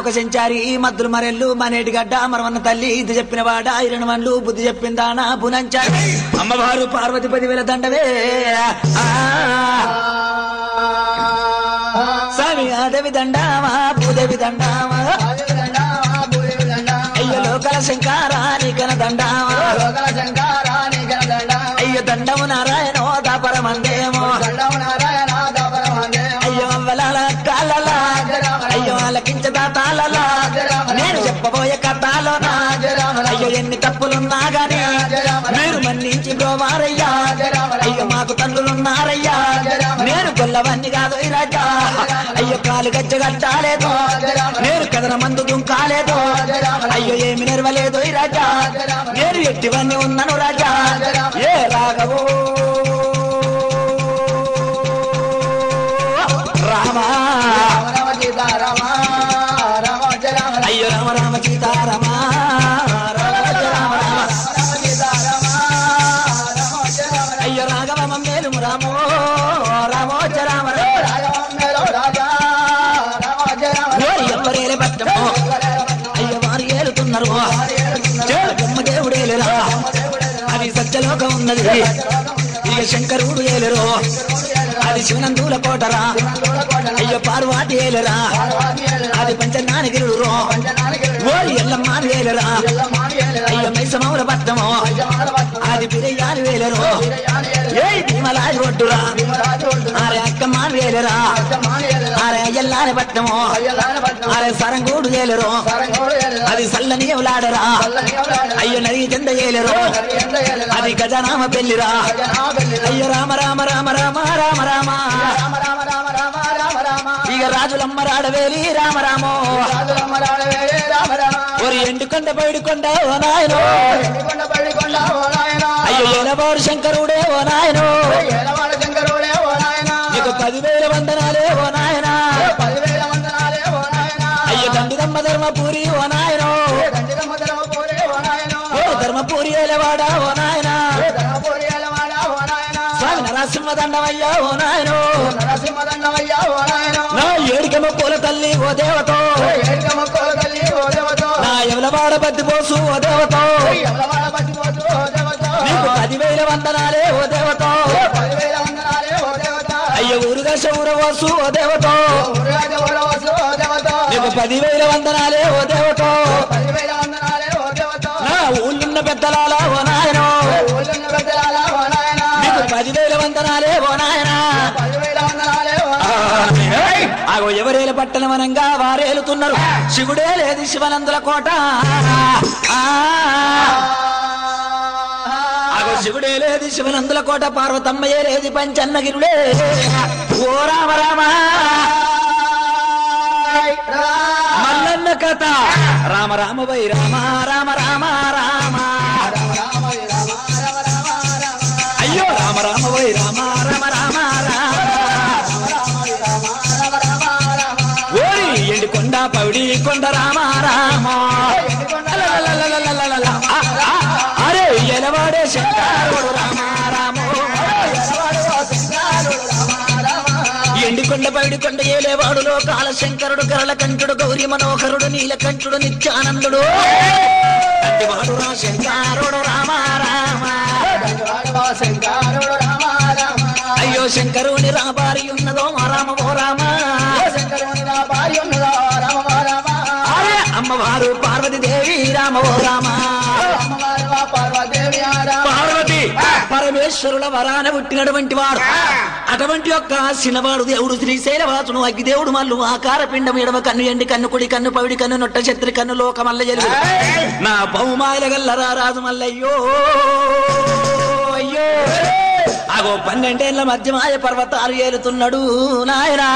ఒక సెంచారి మద్దులు మరెల్లు మనేటి గడ్డ మరవన్న తల్లి ఇది చెప్పిన వాడ ఇరణ వండ్లు బుద్ధి చెప్పిందానా పునంచారి అమ్మవారు పార్వతి పదివేల దండవే ఆ, స్వామి అదేవి దండామా భూదేవి దండామా అయ్య లోకల శంకారానికన దండామా అయ్య దండము నారాయణో దాపరమందేమో అయ్యో అవ్వలాల కాలలా అయ్యో ఆలకించదా తాళలా నేను చెప్పబోయే కథలోనా అయ్యో ఎన్ని తప్పులున్నా గాని మీరు మన్నించి బ్రోవారయ్యా అయ్యో మాకు తండ్రులున్నారయ్యా నేను గొల్లవన్నీ కాదు ఈ రాజా అయ్యో కాలు గజ్జ కట్టాలేదు నేను కథన మందు దుంకాలేదు అయ్యో ఏమి నెరవలేదు ఈ రాజా నేను ఎట్టివన్నీ ఉన్నాను రాజా ఏ రాఘవో రామా అయ్యో రామ రామ సీతారామ రామ రామ రామ అయ్యో రాఘవ మమ్మేలు రామో రామోజ రామ ఓరి ఎవ్వరేలే పట్టమో అయ్యో వారు ఏలుతున్నారు చేలు బ్రహ్మ దేవుడేలురా అది సత్యలోకం ఉన్నది ఇక శంకరుడు ఏలురు అది శివనందుల కోటరా అయ్యో పార్వాటి ఏలురా అది పంచనానగిరుడు ఓరి ఎల్లమ్మ వేలురా అయ్యో మైసమౌల పట్టమో అది పిరయ్యాలి వేలరు ఏ భీమలాది ఒడ్డురా ఆరే అక్కమ్మ వేలరా ఆరే అయ్యల్లాని పట్టమో ఆరే సరంగూడు ఏలరు అది సల్లని ఎవలాడరా అయ్యో నది చెంద ఏలరు అది గజనామ పెళ్లిరా అయ్యో రామ రామ రామ రామ రామ రామ ఇక రాజులమ్మ రాడవేలి రామ రామో ఒరి ఎండుకొండ బయడుకొండ ఓ నాయనో అయ్యో ఎలవాడు శంకరుడే ఓ నాయనో నీకు పదివేల వందనాలే ఓ నాయనా అయ్యో దండిదమ్మ ధర్మపూరి ఓ నాయనో ఓ ధర్మపూరి ఎలవాడా ఓ నాయనా స్వామి నరసింహ దండమయ్యా ఓ నాయనో నా ఏడికమ్మ పూల తల్లి ఓ దేవతో నా ఎవలవాడ బద్ది పోసు ఓ దేవతో నీకు పదివేల వందనాలే ఓ దేవతో అయ్యో ఊరుగా శౌరవసు ఓ దేవతో నీకు పదివేల వందనాలే ఓ దేవతో నా ఊళ్ళున్న పెద్దలాల ఓ నాయనో నీకు పదివేల వందనాలే ఓ నాయనా ఆగో ఎవరేల పట్టణమనంగా వారేలుతున్నారు శివుడే లేదు శివనందుల కోట ఆ. ఆగో శివుడే లేదు శివనందుల కోట పార్వతమ్మయే లేదు పంచన్నగిరుడే ఓ రామ రామ మల్లన్న కథ రామ రామ వై రామ రామ రామ రామ అయ్యో రామ రామ వై రామ రామ రామ రామ ఓరి ఎండి కొండ పౌడి కొండ రామ రామ లలలలలలలల. ఆ, ఆ, అరే ఎలవాడే శంకరుడు రామ రామ ఎండి కొండ పైడి కొండ ఏలేవాడు లోకాల శంకరుడు గరళ కంఠుడు గౌరీ మనోహరుడు నీలకంఠుడు నిత్యానందుడు అట్టివాడు రా శంకరుడు రామ రామ శంకరుడు రామ రామ అయ్యో శంకరుని రాబారి ఉన్నదో మా రామ ఓ రామ శంకరుని నా భార్య ఉన్నదా రామ రామ అరే అమ్మవారు పార్వతి దేవి రామ ఓ రామ అమ్మవారు ఆ పార్వదేవి ఆ రామ పార్వతి పరమేశ్వరుల వరాన పుట్టినటువంటి వాడు అటువంటి యొక్క చిన్నవాడు దేవుడు శ్రీశైలవాసును అగ్గిదేవుడు మల్లు ఆకార పిండం ఎడమ కన్ను ఎండి కన్ను కుడి కన్ను పవిడి కన్ను నొట్ట శత్రి కన్ను లోక మల్ల జరుగు నా బహుమాయల గల్లరా రాజు మల్లయ్యో అయ్యో అగో పన్నెండేళ్ల మధ్యమాయ పర్వతాలు ఏలుతున్నాడు నాయనా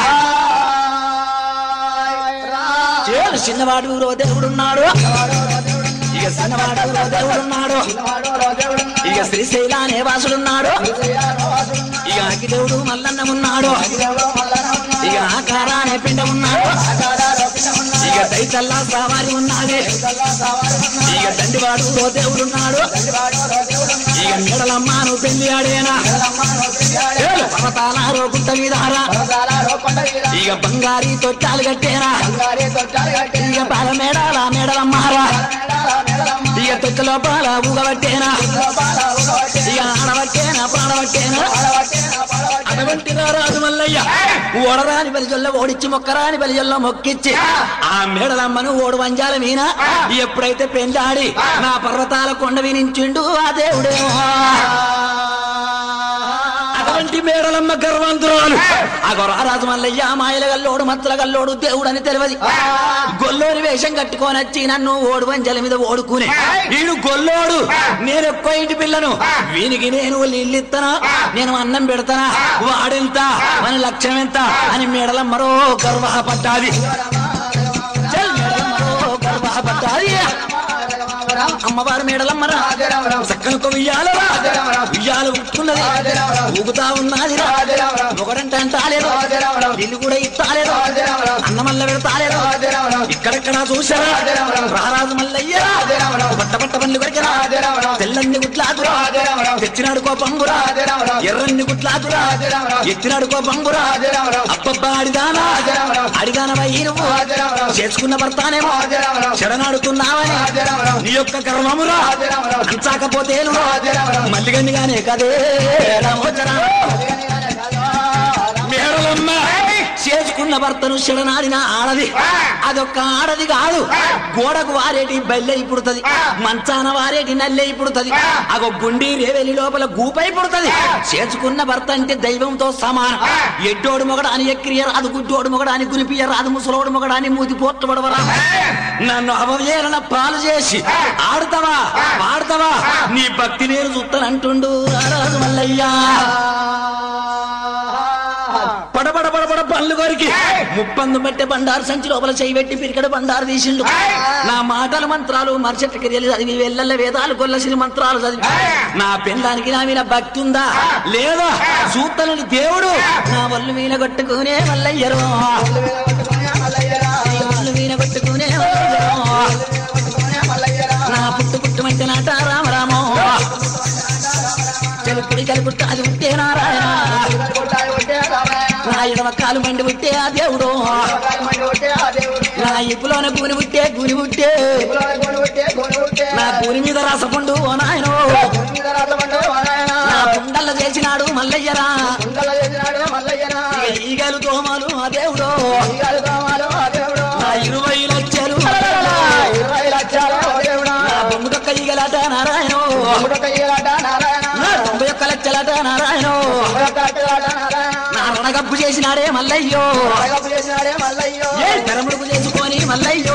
చేరు చిన్నవాడు రో దేవుడున్నాడు ఇక చిన్నవాడు రో దేవుడున్నాడు ఇక శ్రీశైలానే వాసుడున్నాడు ఇక అగ్గిదేవుడు మల్లన్నమున్నాడు ఇక ఆకారానే పిండమున్నాడు ఇక ఇక దైతల్లా సవారి ఉన్నది ఇక దండివాడు ఓ దేవుడున్నాడు ఇక మెడలమ్మాను పెళ్లి ఆడేనా ఏలు పర్వతాల గుట్ట మీద ఇక బంగారి తొట్టాలు కట్టేనా ఇక పాల మేడాల మేడలమ్మారా ఇక తొట్టు లోపల ఊగబట్టేనా ఇక ఆడబట్టేనా పాడబట్టేనా అటువంటి రాజు మల్లయ్య ఓడరాని బలిజల్ల ఓడిచ్చి మొక్కరాని బలిజల్ల మొక్కిచ్చి ఆ మేడలమ్మను ఓడు వంజాల మీన ఎప్పుడైతే పెంచాడి నా పర్వతాల కొండ వినించిండు ఆ దేవుడేమో అటువంటి మేడలమ్మ గర్వంతురాలు ఆ గొర్రారాజు మల్లయ్య మాయల గల్లోడు మత్తల గల్లోడు దేవుడని తెలియదు గొల్లోని వేషం కట్టుకొని వచ్చి నన్ను ఓడు వంజల మీద ఓడుకునే వీడు గొల్లోడు నేను ఎక్కువ ఇంటి పిల్లను వీనికి నేను నీళ్ళు ఇస్తానా నేను అన్నం పెడతానా వాడెంత మన లక్ష్యం ఎంత అని మేడలమ్మరో గర్వపడ్డాది చల్ మేడలమ్మరో గర్వపడ్డాది అమ్మవారు మేడలమ్మరా చక్కని ఉయ్యాల ఉయ్యాల ఉట్టున్నది ఊగుతా ఉన్నది ఒకడంటే అంటాలేదు ఇల్లు కూడా ఇస్తాలేదు అన్నమల్ల పెడతాలేదు ఇక్కడెక్కడ చూసారా రారాజు మల్లయ్య పట్ట పట్ట పనులు కొరికరా తెల్లని గుట్లాదురా తెచ్చినాడు కోపంబురా ఎర్రన్ని గుట్లాదురా ఎత్తినాడు కోపంబురా అబ్బబ్బా అడిదానా అడిదానవై నువ్వు చేసుకున్న భర్తానేమో చెడనాడుతున్నావని నీ యొక్క కర్మమురా అంచాకపోతే మల్లిగన్నిగానే కదే రామోచరా మేడలమ్మ చేసుకున్న భర్తను చెడనాడిన ఆడది అదొక్క ఆడది కాదు గోడకు వారేటి బల్లె పుడుతుంది మంచాన వారేటి నల్లె పుడుతుంది అగో గుండి రేవెలి లోపల గూపై పుడుతుంది చేసుకున్న భర్త అంటే దైవంతో సమానం ఎడ్డోడు మొగడాని ఎక్కిరియ రాదు గుడ్డోడు మొగడాని గులిపియ రాదు ముసలోడు మొగడాని మూతి పోర్చబడవరా నన్ను అవహేళన పాలు చేసి ఆడతావా పాడతావా నీ భక్తి నేను చూస్తానంటుండు రారాజు మల్లయ్యా పడబడ పడబడ పనులు కొరికి ముప్పందు పెట్టే బండారు సంచి లోపల చేయి పెట్టి పిరికడ బండారు తీసిండు నా మాటల మంత్రాలు మరుసటి క్రియలు చదివి వెళ్ళల్ల వేదాలు కొల్లసిన మంత్రాలు చదివి నా పెళ్ళానికి నా మీద భక్తి ఉందా లేదా సూతలని దేవుడు నా వల్లు మీద కొట్టుకునే మల్లయ్యరు వల్లు మీద కొట్టుకునే మల్లయ్యరు నా పుట్టు పుట్టు మంచి నాట రామరామో చెలుపుడి కలిపుట్టు అది ఉంటే నారాయణ నా ఎడమ కాలు మండి పుట్టే ఆ దేవుడు నా ఇప్పులోన గూని పుట్టే గూని పుట్టే నా గూని మీద రసపండు ఓ నాయనో నా కుండల్ల చేసినాడు మల్లయ్యరా ఇక ఈగలు దోమలు ఆ దేవుడు నా ఇరవై లక్షలు నా బొమ్ముదొక్క ఈగలాట నారాయణో నా తొంభై ఒక్క లక్షలట నారాయణో నా రణగబ్బు చేసినాడే మల్లయ్యో ఏ తెరముడుకు చేసుకొని మల్లయ్యో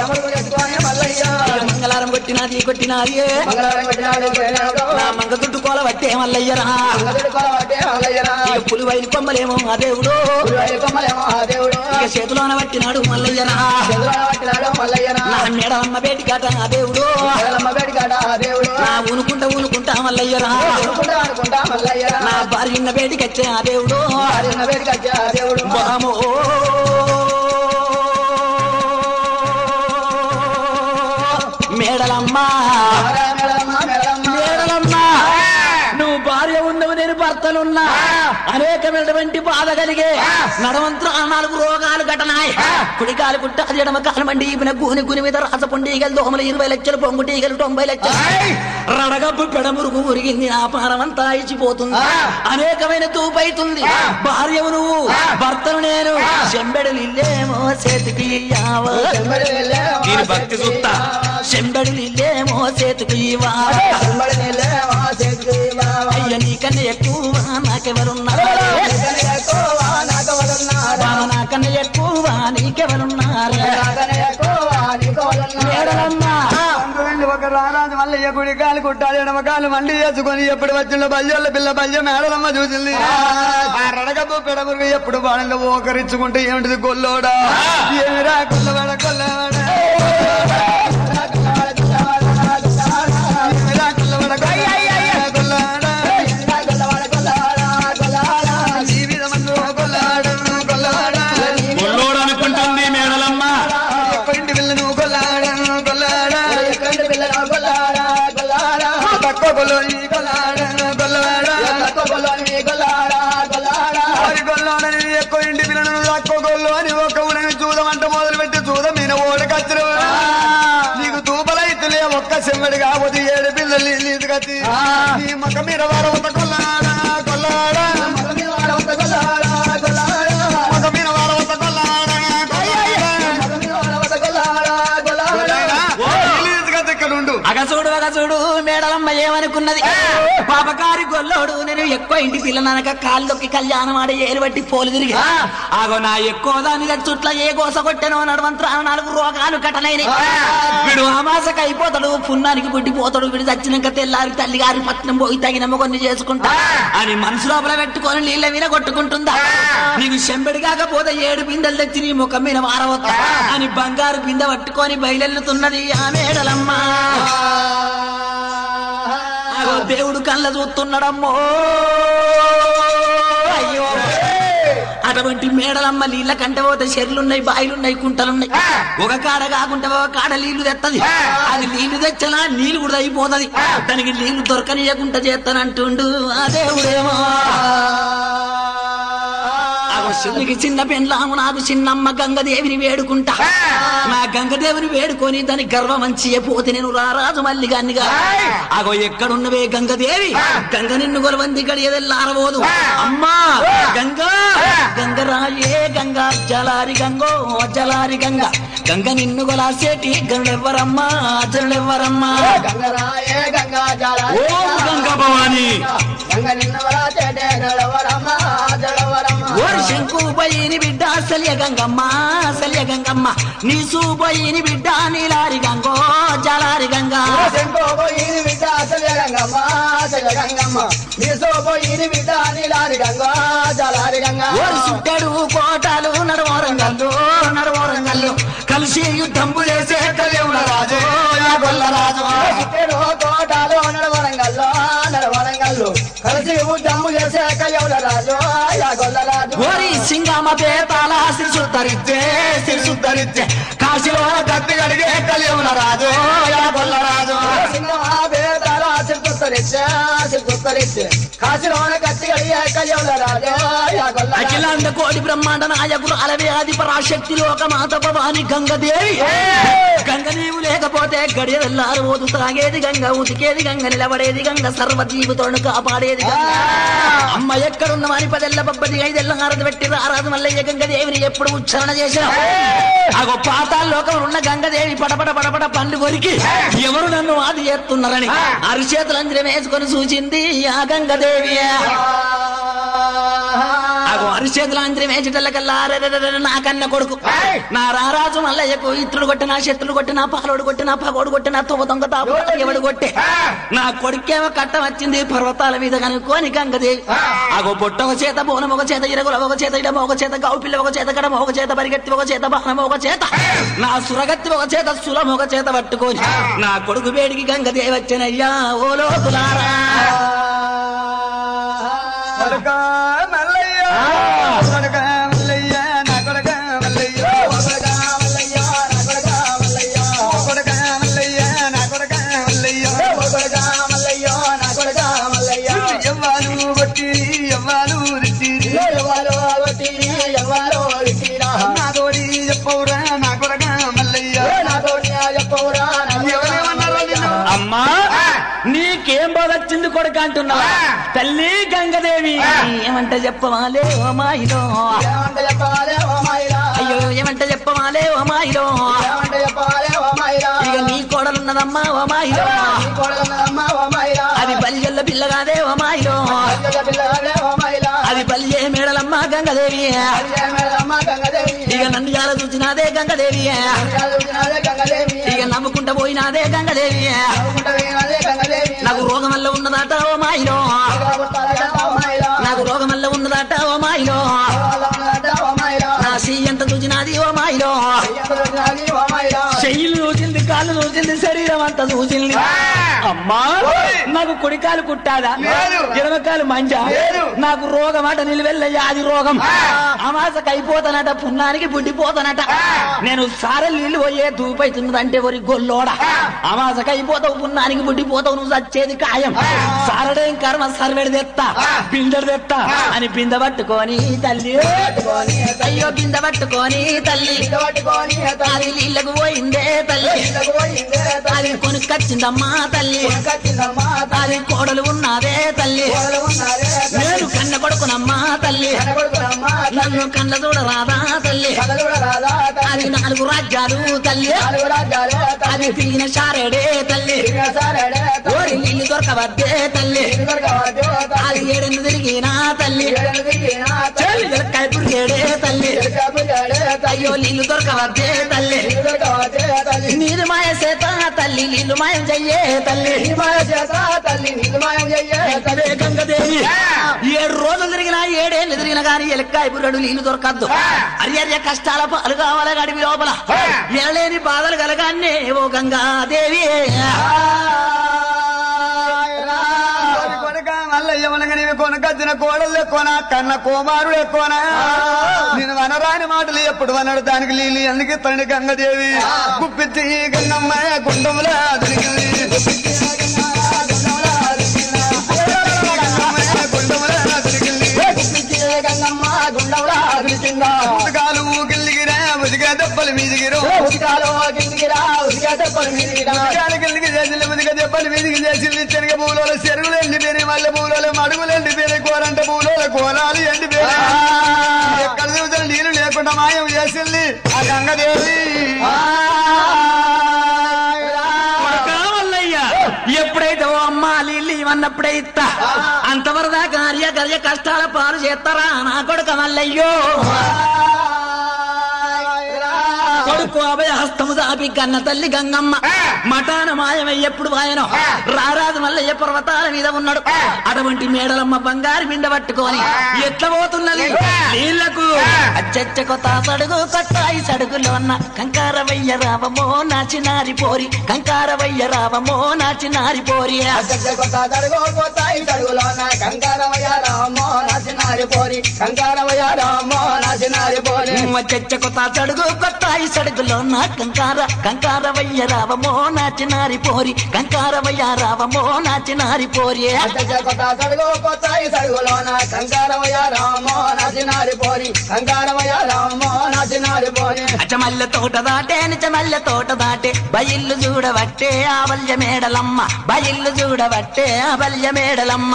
ఇక మంగళారం కొట్టినాది కొట్టినాది నా మంగ దుడ్డు కోల పట్టే మల్లయ్యరా ఇక పులివైన కొమ్మలేమో ఆ దేవుడు ఇక చేతిలోన పట్టినాడు మల్లయ్యరా నా మేడమ్మ బేటి కాట ఆ దేవుడు నా ఊనుకుంటా ఊనుకుంటా మల్లయ్యరా నా భార్య ఉన్న బేటికి వచ్చే ఆ దేవుడు బామో మేడలమ్మ మేడలమ్మ నువ్వు భార్య ఉండవు నేను భర్తలున్నా అనేకమైనటువంటి బాధ కలిగే నడవంత్ర నాలుగు రోగాలు ఘటనాయ్ కుడికాలు కుట్ట అది ఎడమ కాలు మండి ఈపిన గూని గుని మీద రాసపుండీగలు దోమలు ఇరవై లక్షలు పొంగుటీగలు తొంభై లక్షలు రడగబ్బు పెడమురుగు మురిగింది నా పారమంతా ఇచ్చిపోతుంది అనేకమైన తూపైతుంది భార్యవు నువ్వు భర్తను నేను చెంబెడలు ఇల్లేమో చేతికి ఇయ్యావా దీని భక్తి చూస్తా చెంబెడలు ఇల్లేమో చేతికి ఇవ్వా అయ్య నీకన్నా ఎక్కువ నాకెవరున్నారు బావ నాకన్నా ఎక్కువ నీకెవరున్నారు మేడలమ్మా రెండు ఒక రారాజు మల్లయ్య గుడి కాలు కుట్టాలి ఎడమకాలు మండి చేసుకొని ఎప్పుడు వచ్చిందో బల్యోళ్ళ పిల్ల బల్య మేడలమ్మ చూసింది ఆ రడగబ్బు పెడమురుగు ఎప్పుడు బాణంలో ఓకరించుకుంటే ఏమిటిది గొల్లోడా ఏమిరా కొల్లవాడ కొల్లవాడ ఏమిరా కొల్లవాడ కొల్లవాడ జీవితమందు కొల్లాడ కొల్లాడ గొల్లోడు అనుకుంటుంది మేడలమ్మ కొల్లో నీ కొల్లాడ కొల్లవాడ వారి గొల్లోన నేను ఎక్కువ ఇంటి పిల్లలను తక్కువ గొల్లు అని ఒక ఉడని చూదమంట మొదలు పెట్టి చూద మీన ఓడకచ్చరు నీకు తూపలైతులే ఒక్క సెమ్మడి కాకపోతే ఏడు పిల్లలు నీది కత్తి నీ మొక్క మీద వారవత కొల్లాడ కొల్లాడ మొక్క మీద వారవత కొల్లాడ ఇక్కడ ఉండు అగసూడు అగసూడు మేడలమ్మ ఏమనుకున్నది పాపకారి గొల్లోడు నేను ఎక్కువ ఇంటి పిల్లననక కాళ్ళొక్కి కళ్యాణం ఆడి ఏలు బట్టి పోలు తిరిగి ఆగో నా ఎక్కువ దాని చుట్ల ఏ గోస కొట్టెనో నడవంతరా నాలుగు రోగాలు కటనైన వీడు అమాసకు అయిపోతాడు పున్నానికి పుట్టిపోతాడు వీడు చచ్చినాక తెల్లారి తల్లి గారి పట్నం పోయి తగిన కొన్ని చేసుకుంటా అని మనసు లోపల పెట్టుకొని నీళ్ళ మీద కొట్టుకుంటుందా నీకు చెంబడి కాకపోతే ఏడు బిందెలు తెచ్చి నీ ముఖం మీద మారవద్దా అని బంగారు బిందె పట్టుకొని బయలెల్లుతున్నది ఆ మేడలమ్మ ఆగో దేవుడు కళ్ళ చూస్తున్నాడమ్మో అయ్యో అటువంటి మేడలమ్మ నీళ్ళ కంటే పోతే చెర్లున్నాయి బాయిలున్నాయి కుంటలున్నాయి ఒక కాడ కాకుండా ఒక కాడ నీళ్లు తెత్తది అది నీళ్లు తెచ్చలా నీళ్లు కూడా అయిపోతది దానికి నీళ్లు దొరకనియకుండా చేస్తానంటుండు ఆ దేవుడేమో ఆగో శివునికి చిన్న పెండ్లాము నాకు చిన్నమ్మ గంగదేవిని వేడుకుంటా నా గంగదేవిని వేడుకొని దాని గర్వమంచి పోతే నేను రారాజు మల్లిగానిగా అగో ఎక్కడున్నవే గంగదేవి గంగ నిన్ను గొలవంది గడియదెల్లారబోదు అమ్మా గంగా గంగరాయే గంగా జలారి గంగో జలారి గంగ గంగ నిన్ను గొలాసేటి గనుడెవ్వరమ్మా జనుడెవ్వరమ్మా ఓ గంగా భవాని ఓరి శంకుపోయిని బిడ్డ సల్య గంగమ్మ సల్య గంగమ్మ నీ సూపోయిని బిడ్డ నీలారి గంగో జలారి గంగా ఓరి సుట్టెడు కోటాలు నడవరంగల్లు నడవరంగల్లు కలిసి యుద్ధంబు చేసే కలియుల రాజు యా గొల్ల రాజు కలిసి జమ్ము చేసే కయ్యవుల రాజు యా గొల్ల రాజు ఓరి సింగమ పేతాల సిరిసుద్దరిచ్చే సిరిసుద్దరిచ్చే కాశీలో కత్తి గడిగే కలియుల రాజు యా గొల్ల రాజు కాశీలోన కత్తి కడిగే కయ్యవుల రాజు యా గొల్ల రాజు అఖిలాండ కోటి బ్రహ్మాండ నాయకులు అలవే ఆది పరాశక్తి లోక మాత భవాని గంగదేవి గంగ నీవు లేకపోతే గడియ వెళ్ళారు ఓదు తాగేది గంగ ఉతికేది గంగ నిలబడేది గంగ సర్వజీవితోను కాపాడేది గంగ అమ్మ ఎక్కడున్న వారి పదెల్ల బబ్బది ఐదెల్ల ఆరది పెట్టి రారాదు మల్లయ్య గంగదేవిని ఎప్పుడు ఉచ్చారణ చేసిన అగో పాతాల లోకంలో ఉన్న గంగదేవి పడపడ పడపడ పండు కొరికి ఎవరు నన్ను ఆది చేస్తున్నారని అరిచేతులంజనం వేసుకొని సూచింది ఆ గంగదేవి అగో అరిచేతులు అంజనం వేసేటల్లకల్లా అరెరెరెరె నా కన్న కొడుకు నా రారాజు మల్లయ్యకు ఇత్రుడు కొట్టి నా శత్రుడు కొట్టి నా పాలోడు కొట్టి నా పగోడు కొట్టి నా తువ్వ దొంగ తాపు ఎవడు కొట్టే నా కొడుకేమో కట్టం వచ్చింది పర్వతాల మీద కనుక్కోని గంగదేవి అగో బొట్ట ఒక చేత బోనం ఒక చేత ఇరగుల ఒక చేత ఇడమ ఒక చేత గౌ పిల్ల ఒక చేత గడమ ఒక చేత పరిగెత్తి ఒక చేత బాణం ఒక చేత నా సురగత్తి ఒక చేత సులం ఒక చేత పట్టుకొని నా కొడుకు వేడికి గంగదేవి వచ్చనయ్యా ఓ లోతులారా కొడక మల్లయ్య కొడక మల్లయ్య నా కొడక మల్లయ్య కొడక మల్లయ్య నా కొడక మల్లయ్య ఎవ్వాలు బట్టి ఎవ్వాలు రిట్టి నా తోడి చెప్పవురా నా కొడక మల్లయ్య ఎవరేమన్నారో నిన్ను అమ్మా నీకేం బాధొచ్చింది కొడుక అంటున్నావా తల్లి గంగదేవి ఏమంట చెప్పవాలే ఓ మాయిలో అయ్యో ఏమంట చెప్పవాలే ఓ మాయిలో ఇక నీ కోడలున్నదమ్మా ఓ మాయిలో అది బల్యల్ల పిల్లగాదే ఓ మాయిలో అది బల్యే మేడలమ్మ గంగదేవి ఇక నన్ను జాల చూసినాదే గంగదేవి ఇక నమ్ముకుంటా పోయినాదే గంగదేవి నాకు రోగం వల్ల ఉన్నదట ఓ మాయిలో నాకు రోగం వల్ల ఉన్నదట ఓ మాయిలో నా సీ ఎంత చూసినాది ఓ మాయిలో చెయ్యిలు చూసింది కాళ్ళు చూసింది శరీరం అంతా చూసింది అమ్మా నాకు కుడికాలు కుట్టాదా లేదు. ఎడమకాలు మంజా లేదు. నాకు రోగం అట నిలువెల్ల అది రోగం అమాసకు అయిపోతానట పున్నానికి బుడ్డిపోతానట నేను సారెలు నీళ్లు పోయే దూపైతున్నదంటే ఒరి గొల్లోడ అమాసకు అయిపోతావు పున్నానికి బుడ్డిపోతావు నువ్వు చచ్చేది ఖాయం సారడేం కర్మ సర్వెడు తెత్తా బిందెడు తెత్తా అని బిందె పట్టుకొని తల్లి పట్టుకొని అయ్యో బిందె పట్టుకొని తల్లి పట్టుకొని అది నీళ్ళకు పోయిందే తల్లి పోయిందే అది కొనుక్కొచ్చిందమ్మా తల్లి కట్టిందమ్మా అది కోడలు ఉన్నదే తల్లి తోడలు ఉన్నారే నేను కన్న కొడుకునమ్మా తల్లి కనబడుతున్నమ్మా నన్ను కన్న చూడరాదా తల్లి కథలు కూడా రాదా అది నాలుగు రాజ్యాలు తల్లి నాలుగు రాజ్యాలే అది తిరిగిన షారేడే తల్లి సారాడే ఓరి నీళ్ళు దొరకవద్దే తల్లి అది ఏడెన్ను తిరిగినా తల్లి చెల్లి కైపురిగేడే తల్లి అయ్యో నీళ్ళు దొరకవద్దే తల్లి నీరు మాయ చేత తల్లి నీళ్లు మాయం చెయ్యే తల్లి అదే గంగదేవి ఏడు రోజులు తిరిగినా ఏడేళ్ళు తిరిగినా కానీ ఎలక్కాయ బుర్రడు నీళ్లు దొరకద్దు అర్యర్య కష్టాల పాలు కావాలి గడివి లోపల ఎనలేని బాధలు కలగానే ఓ గంగాదేవి కోరి కొనక మల్లయ్య మనక నీవి కొనకచ్చిన కోడలే కొన కన్న కుమారుడే కొన నేను వనరాని మాటలు ఎప్పుడు వనడు దానికి లీలి అందుకే తండ్రి గంగదేవి గుప్పిచ్చి ఈ గంగమ్మ గుండములా దొరికింది గంగమ్మ గుండములా దొరికింది పుస్తకాలు ఊకిల్లిగిరా ఉదిగా దెబ్బలు మీదిగిరు ఉదిగాలు కిందికి చేసింది ఉదిగా దెబ్బలు మీదికి చేసింది శనగ పూలలో చెరుగులు ఎండిపోయినాయి మల్లె పూలలో మడుగులు ఎండిపోయినాయి కూరంట పూలలో కోలాలు ఎండిపోయినాయి ఎక్కడ చూసిన నీళ్ళు లేకుండా మాయం చేసింది ఆ గంగదేవి కావాలయ్యా ఎప్పుడైతే ఓ అమ్మ లిల్లి ఇవన్నప్పుడే ఇస్తా అంతవరదా కార్య కార్య కష్టాల పాలు చేస్తారా నా కొడుక మల్లయ్యో కొడుకు అభయ హస్తము దాపి కన్న తల్లి గంగమ్మ మఠాన మాయమై ఎప్పుడు వాయనో రారాజు మల్లయ్య పర్వతాల మీద ఉన్నాడు అటువంటి మేడలమ్మ బంగారు బిండ పట్టుకొని ఎట్ల పోతున్నది నీళ్లకు అచ్చచ్చ కొత్త సడుగు కొట్టాయి సడుగులో ఉన్న కంకారవయ్య రావమో నాచినారి పోరి కంకారవయ్య రావమో నాచినారి పోరి చచ్చ కొత్త సడుగు కొట్టాయి సడుగులో నా కంకార కంకారవయ్య రావమో నాచినారి పోరి కంకారవయ్య రావమో నాచినారి పోరి అచమల్ల తోట దాటే నిచమల్ల తోట దాటే బయిల్లు చూడబట్టే ఆవల్య మేడలమ్మ బయిల్లు చూడబట్టే ఆవల్య మేడలమ్మ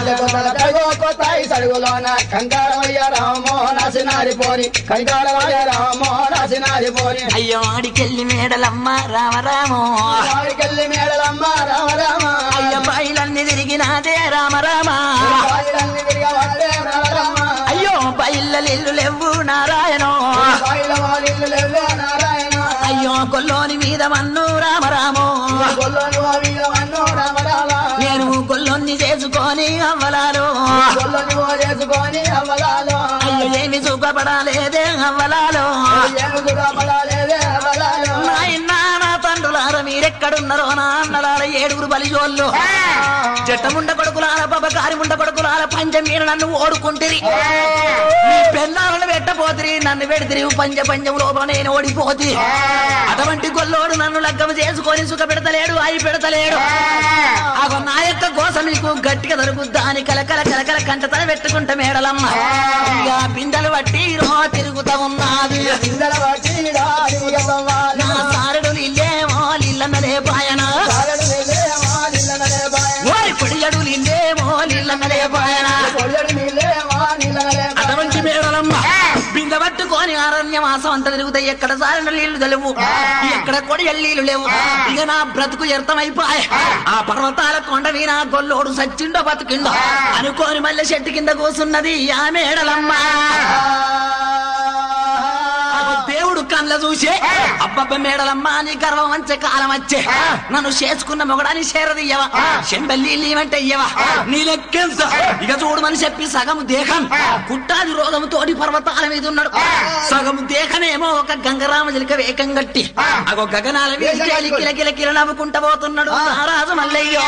కంకారమయ్య రామో నాసినారి పోని కంకారమయ్య రామో నాసినారి పోని అయ్యో ఆడికెళ్ళి మేడలమ్మ రామరామో వాడికెళ్ళి మేడలమ్మ రామ రామ అయ్య బయలన్నీ తిరిగినాదే రామరామ బాయిలన్నీ తిరగబడ్డే రామ రామ అయ్యో బయళ్ళు లేవు నారాయణో బాయిల వాలిల్లు లేవే నారాయణ అయ్యో కొల్లోని మీద మన్ను రామరామో గొల్లను అవిల వన్ను రామ రామ నేను కొల్లోని చేసుకొని అవ్వలాలో గొల్లని ఓ చేసుకొని అవ్వలాలో అయ్యో ఏమి చూపబడాలేదే అవ్వలాలో ఏముదుగా పడాలేదే అవ్వలాలో నాయనా నా తండ్రులార మీరెక్కడున్నారో నా అన్నలార ఏడుగురు బలిజోళ్ళు జట్టముండ కొడుకులార పబకారి ముండ కొడుకులార పంచ మీరు నన్ను ఓడుకుంటిరి మీ పెళ్ళాలను పెట్టపోతిరి నన్ను పెడితిరి పంచ పంచం లోపల నేను ఓడిపోతి అటువంటి గొల్లోడు నన్ను లగ్గం చేసుకొని సుఖ పెడతలేడు అయి పెడతలేడు అగో నా యొక్క గోస మీకు గట్టిగా దొరుకుద్దా అని కలకల కలకల కంటతన పెట్టుకుంటా మేడలమ్మ ఇక బిందెలు బట్టి రో తిరుగుతా ఉన్నది ఇందల వాటి అడిగవ్వాలి నా సారడు నిల్లేమో నిల్లన్నదే పాయన సాగడు నీలేమా నిల్లనలే బాయ ఓరి పొడియడు నిల్లేమో నిల్లన్నదే పాయన కొల్లడు నీలేమా నిల్లనలే బాయ అటువంటి మేడలమ్మ బిందె పట్టుకొని అరణ్యవాసం అంత తిరుగుతాయి ఎక్కడ సారణ నీళ్లు తెలివు ఎక్కడ కొడియలు నీళ్లు లేవు ఇక నా బ్రతుకు వ్యర్థమైపోయా ఆ పర్వతాల కొండ మీద గొల్లోడు సచ్చిండో బతుకిండో అనుకోని మళ్ళీ చెట్టు కింద కూసున్నది ఆ మేడలమ్మ ఆ దేవుడు కళ్ళ మళ్ళా చూసే అబ్బబ్బ మేడలమ్మ నీ గర్వం వచ్చే కాలం వచ్చే నన్ను చేసుకున్న మొగడాని చేరదియ్యవా చెంబెల్లి నీవంటే ఇయ్యవా నీ లెక్కెంత ఇక చూడమని చెప్పి సగం దేహం కుట్టాది రోగం తోటి పర్వతాల మీద ఉన్నాడు సగం దేహమేమో ఒక గంగరామ జలిక వేకం గట్టి అగో గగనాల మీద కిల కిల కిల నవ్వుకుంటా పోతున్నాడు రాజు మల్లయ్య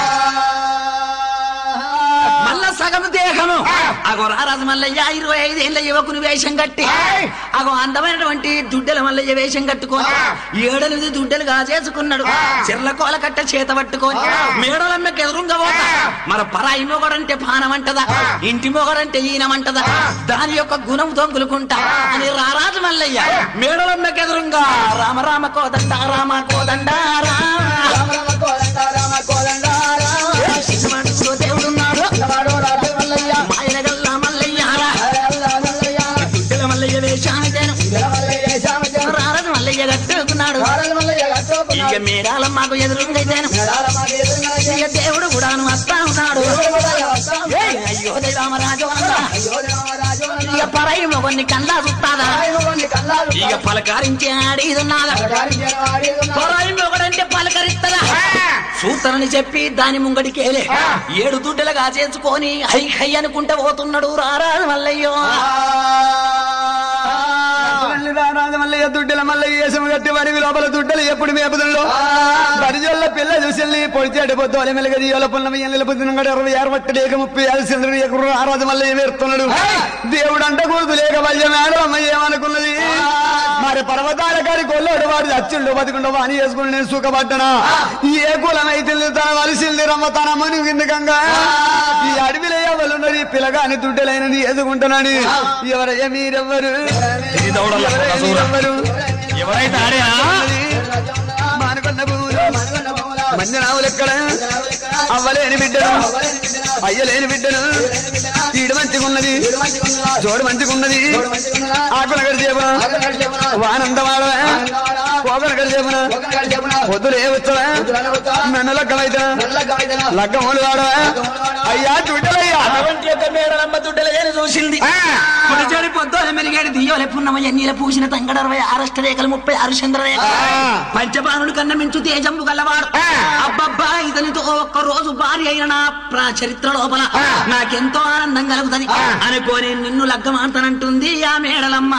మల్ల సగం దేహము అగో రారాజు మల్లయ్య ఇరవై ఐదేళ్ల యువకుని వేషం కట్టి అగో అందమైనటువంటి దుడ్డల మల్లయ్య వేషం కట్టుకొని ఏడెనిమిది దుడ్డలుగా చేసుకున్నాడు చెర్ల కోల కట్ట చేత పట్టుకొని మేడలమ్మకి ఎదురుగా పోతా మన పరాయి మొగడంటే పానమంటదా ఇంటి మొగడంటే ఈనమంటదా దాని యొక్క గుణం దొంగులుకుంటా అని రారాజు మల్లయ్య మేడలమ్మకి ఎదురుగా రామ రామ కోదండ రామ కోదండ రామ రామ రామ కోదండ రామ కోదండ రామ సినిమాటిలో దేవుడున్నాడు వాడు రాజు మల్లయ్య మాయనగల్ల మల్లయ్య అల్ల మల్లయ్య దుడ్డల మల్లయ్య వేషానికేను మల్లయ్య శామజన రారాజు మల్లయ్య కట్టుకున్నాడు వాడల మల్లయ్య ఇక కట్టుకున్నాడు మేడాలమ్మకు ఎదురుంగైతేను మేడాల మాకు ఎదురుగా ఇక దేవుడు కూడాను వస్తా ఉన్నాడు వస్తాం ఏయ్, అయ్యో రామరాజు అయ్యో రామరాజు ఇక పరై మొగన్ని కల్లా చూస్తాదా కొన్ని కన్నాలు ఇక పలకారించి ఆడిదున్నాదా కార్యం ఆడేదున్నా పరాయి మొగడంటే పలకరిస్తదా సూతనని చెప్పి దాని ముంగడికేలే ఏడు దుడ్డలుగా చేసుకొని హై హై అనుకుంటే పోతున్నాడు రారాజు మల్లయ్యో మళ్ళీ రారాజు మల్లయ్య దుడ్డల మల్లయ్య వేసం కట్టి వాడి లోపల దుడ్డలు ఎప్పుడు మేపుతుండో పరిజల్ల పిల్ల చూసి పొడిచాడు పొద్దు అలి మెల్లగ జీవాల పున్నమి ఎన్నెల పొద్దున ఇరవై ఆరు పట్టు లేక ముప్పై ఆరు చంద్రుడు ఎక్కడ రారాజు మల్లయ్య వేరుతున్నాడు దేవుడు అంట కూతురు లేక వల్య మేడం అమ్మ ఏమనుకున్నది మరి పర్వతాల కాడి కొల్లోడు వాడు చచ్చిండు బతికుండో వాని చేసుకుని నేను సుఖపడ్డనా ఏ కులం అయితే తన వలసింది రమ్మ తన మని ఎందుకంగా ఈ అడవిలో ఎవరున్నది పిల్లగాని దుడ్డలైనది ఎదుగుంటున్నాడు ఎవరయ్యా మీరెవ్వరు ఎవరయ్యా మీరెవ్వరు ఎవరైతే ఆడా మానుకొండ భూములు మంజనావులు ఎక్కడ అవ్వలేని బిడ్డను అయ్యలేని బిడ్డను ఈడు మంచిగున్నది జోడు మంచిగున్నది ఆకుల గడిచేపన వానందమాడవా పోగల గడిచేపన పొద్దులు ఏ వచ్చవా నన్ను లగ్గమైతే లగ్గములు వాడవా అయ్యా చుట్టలయ్యా అటువంటి యొక్క మేడలమ్మ దుడ్డలేని చూసింది పుడిచాడి పొద్దున మెలిగాడి దియ్యోలే పున్నమ ఎన్నీల పూసిన తంగడ అరవై ఆరష్ట రేఖలు ముప్పై ఆరు చంద్రరేఖ పంచబాణుడు కన్న మించు తేజంబు గల్లవాడు అబ్బబ్బా ఇతనితో ఒక్క రోజు భార్య అయిన నా ప్రా చరిత్ర లోపల నాకెంతో ఆనందం కలుగుతుంది అనుకోని నిన్ను లగ్గమాడతానంటుంది ఆ మేడలమ్మ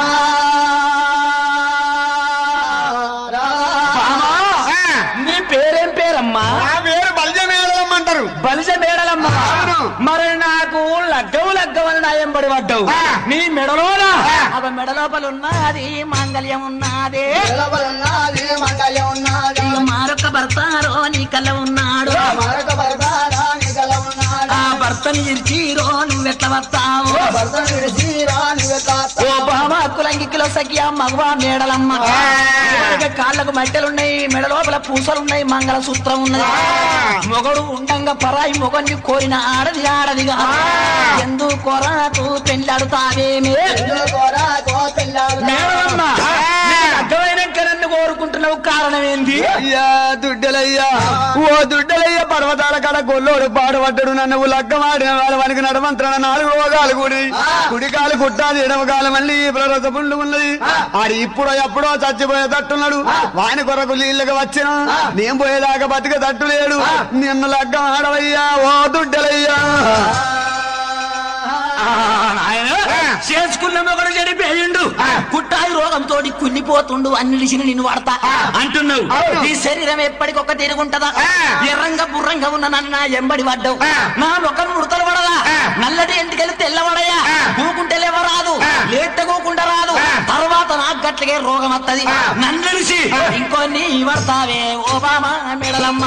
నీ పేరేం పేరమ్మా నా పేరు బల్జ మేడలమ్మంటారు బలిజ మేడలమ్మ మరి నాకు లగ్గవు లగ్గవని నాయం పడి పడ్డావు నీ మెడలోన అవ మెడ లోపల ఉన్నది మాంగళ్యం ఉన్నదే ఉన్నది మంగళం ఉన్నది ఇక మారొక్క భర్తారో నీ కళ్ళ ఉన్నాడు మరొక భర్తారా నిగల ఉన్నాడు ఆ భర్తని ఇరిచిరో నువ్వెట్ల వస్తావు భర్త విడిచిరా నువ్వెట్లా ఓ బామ కులంగికిలో సఖియా మగవా మేడలమ్మ ఇక కాళ్ళకు మట్టెలున్నాయి మెడ లోపల పూసలున్నాయి మంగళ సూత్రం ఉన్నది మొగడు ఉండంగా పరాయి మొగన్ని కోరిన ఆడది ఆడదిగా ఎందు కొరకు పెళ్ళాడుతావేమే కోరా కోపిల్లాడు మేడలమ్మ నీకు అర్థమైనాక నన్ను కోరుకుంటున్నావు కారణం ఏంది అయ్యా దుడ్డలయ్యా ఓ దుడ్డలయ్య పర్వతాల కాడ గొల్లోడు పాడుపడ్డాడు నన్ను లగ్గమాడిన వాళ్ళ వానికి నడమంత్రణ నాలుగు రోగాలు కూడి కుడికాలు కుట్టాలి ఎడమకాలు మళ్ళీ ప్రరస పుండు ఉన్నది ఆడు ఇప్పుడో ఎప్పుడో చచ్చిపోయే తట్టున్నాడు వాని కొరకు నీళ్ళకి వచ్చిన నేను పోయేదాకా బతిక తట్టు లేడు నిన్ను లగ్గం ఆడవయ్యా ఓ దుడ్డలయ్యా ఆయన చేసుకున్న మొగడు చెడిపోయిండు కుట్టాయి రోగంతో కుళ్ళిపోతుండు అన్నిడిసిన నిన్ను వాడతా అంటున్నావు నీ శరీరం ఎప్పటికొక తిరుగుంటదా ఎర్రంగా బుర్రంగా ఉన్న నన్ను నా ఎంబడి పడ్డావు నా ముఖం ముడతలు పడదా నల్లటి ఎంటికెళ్ళి తెల్లవడయా కూకుంటే లేవరాదు లేట్టకోకుండా రాదు తర్వాత నాకు గట్లకే రోగం వత్తది నన్నడిసి ఇంకొన్ని పడతావే ఓబామా మెడలమ్మ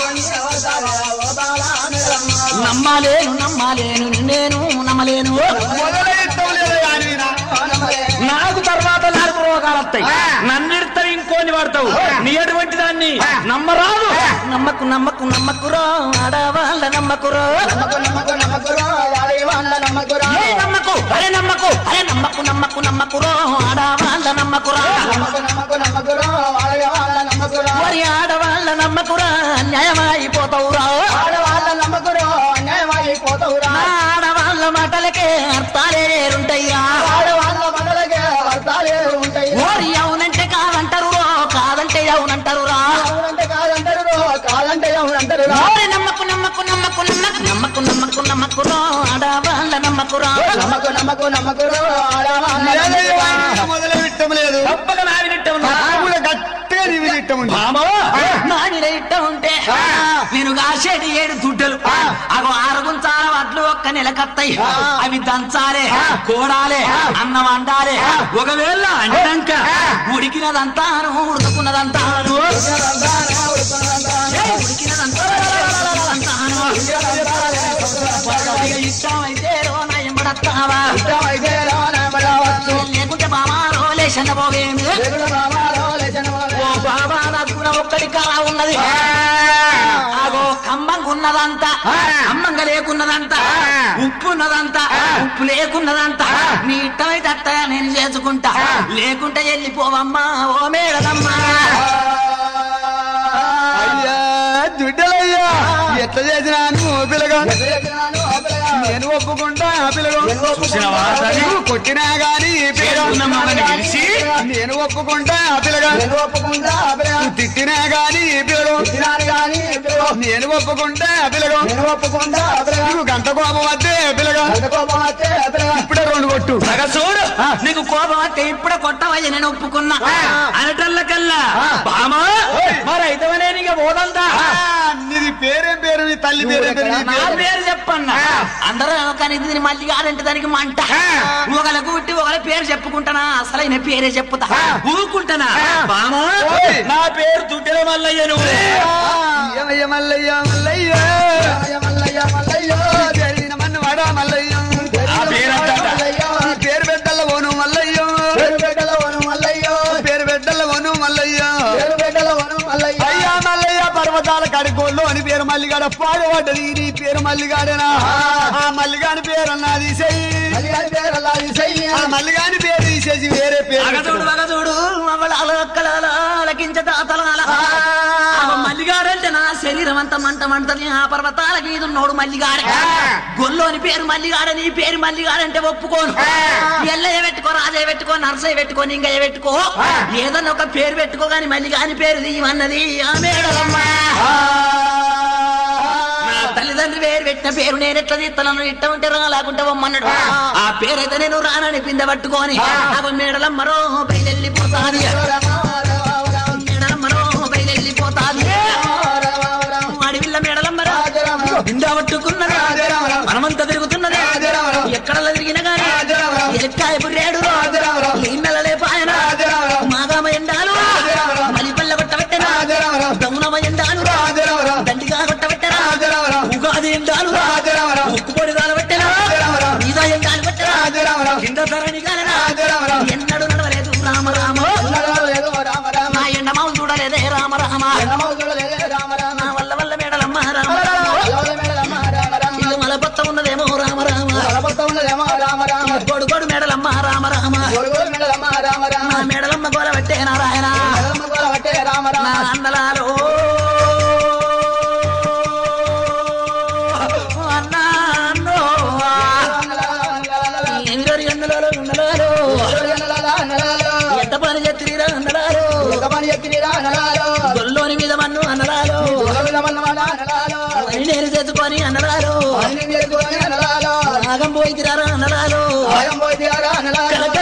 నమ్మాలేను నమ్మాలేను నేను నమ్మలేను మొదలైతావు లేదా అని నా- నాకు తర్వాత నాలుగు రోగాలు వస్తాయి నన్నిడతావు ఇంకోని వాడతావు నీ అటువంటి దాన్ని నమ్మరాదు నమ్మకు నమ్మకు నమ్మకురో ఆడవాళ్ళ నమ్మకురో ఏ నమ్మకు అరే నమ్మకు అరే నమ్మకు నమ్మకు నమ్మకురో ఆడవాళ్ళ నమ్మకురా మరి ఆడవాళ్ళ నమ్మకురా అన్యాయమైపోతావురా నా ఆడవాళ్ళ మాటలకే అర్థాలే ఉంటాయిరా ఓరి నమ్మకురా ఆడవాళ్ళ నమ్మకురా నమ్మకు నమ్మకు నమ్మకు లేదయ్యా, ఆయన మొదలు విట్టం లేదు గొప్పగా నావినట్టు ఉన్నా కూడా గట్టిగా నీవి విట్టం ఉంది నానిన ఇట్ట ఉంటే నేను కాసేటి ఏడు దుడ్డలు అగో ఆరుగుంచాల వడ్లు ఒక్క నెలకత్తాయి అవి దంచాలే కోడాలే అన్నం వండాలే ఒకవేళ అంటాక ఉడికినదంతాను ఉడుకున్నదంతాను ఏ, ఉడికినదంతా అంతాను. ఇక ఇష్టమైతే రోనయ్యబడతావా లేకుంటే బామా రోలేషన్ పోవేమి ఓ బాబా నాకు కూడా ఒక్కడి కాలా ఉన్నది ఆగో కమ్మంగా ఉన్నదంతా కమ్మంగా లేకున్నదంతా ఉప్పు ఉన్నదంతా ఉప్పు లేకున్నదంతా నీ ఇష్టమైతే అట్ట నేను చేసుకుంటా లేకుంటే వెళ్ళిపోవమ్మా ఓ మేడదమ్మా అయ్యా దుడ్డలయ్యా ఎట్లా చేసినా నువ్వు పిల్లగా నేను ఒప్పుకుంటా ఆ పిల్లగా చూసినావా దాన్ని? నువ్వు కొట్టినా గాని ఈ పిల్లగా ఉన్న మామని పిలిచి నేను ఒప్పుకుంటా ఆ పిల్లగా ఒప్పుకుంటా నువ్వు తిట్టినా గాని ఈ పిల్లగా తినాలి కానీ నేను ఒప్పుకుంటా ఆ పిల్లగా నేను ఒప్పుకుంటా నువ్వు గంట కోపం వద్దే పిల్లగా ఇప్పుడే రెండు కొట్టు మగ చూడు నీకు కోపం వస్తే ఇప్పుడే కొట్టవయ్య నేను ఒప్పుకున్నా అనటల్లకల్లా బామా మరి అయితేనే నీకు పోదంతా ఆ, నీది పేరేం పేరు నీ తల్లి పేరేం పేరు నీ నా పేరు పేరు చెప్పన్నా అందరూ కానీ ఇది మళ్ళీ కాదంటే దానికి మంట ఒకళ్ళకు పుట్టి ఒకళ్ళ పేరు చెప్పుకుంటానా అసలైన పేరే చెప్పుతా ఊరుకుంటానా బామా ఓయ్. నా పేరు దుడ్డెల మల్లయ్య నువ్వు ఏమయ్య మల్లయ్య మల్లయ్య జరిగిన మన్ను వాడా మల్లయ్య ఆ పేరంటాట. నీ పేరు పెట్టల్ల ఓను మల్లయ్య పేరు పెట్టల్ల ఓను మల్లయ్య అయ్యా మల్లయ్య పర్వతాల కడుకోళ్ళు అని పేరు మల్లిగాడ పాడబడ్డది నీ పేరు మల్లిగాడేనా ఆ మల్లిగాని పేరు అన్నది చెయ్యి ఆ మల్లిగాని పేరు తీసేసి వేరే పేరు మగజోడు మగజోడు అలకించ తాతలాల మల్లిగాడంటే నా శరీరం అంతా మంట మంటది ఆ పర్వతాల మీద ఉన్నోడు మల్లిగాడ గొల్లోని పేరు మల్లిగాడ నీ పేరు మల్లిగాడంటే ఒప్పుకోను ఎల్లయ్య పెట్టుకో రాజయ్య పెట్టుకో నరసయ్య పెట్టుకో నింగయ్య పెట్టుకో ఏదన్నా ఒక పేరు పెట్టుకో గాని మల్లిగాని పేరు తీయమన్నది ఆ మేడలమ్మా నా తల్లిదండ్రి పేరు పెట్టిన పేరు నేను ఎట్లా తీస్తాను ఇట్ట ఉంటే రా లేకుంటే వమ్మన్నాడు ఆ పేరైతే నేను రానని పింద పట్టుకొని అవి మేడలమ్మరో బయలెళ్ళిపోతాది మేడలమ్మరో బయలెళ్ళిపోతాది అడవిల్ల మేడలమ్మరో పిండ పట్టుకున్నది మనమంతా తిరుగుతున్నది ఎక్కడలా తిరిగిన గాని ఎలక్కాయ బుర్రేడు నీళ్ళలే పాయన మాగామ ఎండాలు మలిపల్ల కొట్టబెట్టనా దమునమ ఎండాలు దండిగా కొట్టబెట్టనా ఉగాది ఎండాలు ఉక్కుపొడి కాలబెట్టనా మీద ఎండాలు పెట్టనా కింద ధరణి కాలనా ఎన్నడు నడవలేదు రామ రామ నా ఎండమావు చూడలేదే రామ రామ నా వల్ల వల్ల మేడలమ్మ రామ రామ ఇల్లు మలపత్త ఉన్నదేమో రామ రామ గొడు గొడు మేడలమ్మ రామ రామ నా మేడలమ్మ గోల పెట్టే నారాయణ నా అందలాలో అన్నా అన్నో ఎనిమిది గంటలలో ఉండలాలో ఎంత పని చెత్తిరా అన్నలాలో గొల్లోని మీద మన్ను అన్నలాలో అని నేను తెచ్చుకొని అన్నలాలో నాగం పోయి తిరారా అన్నలాలో కనక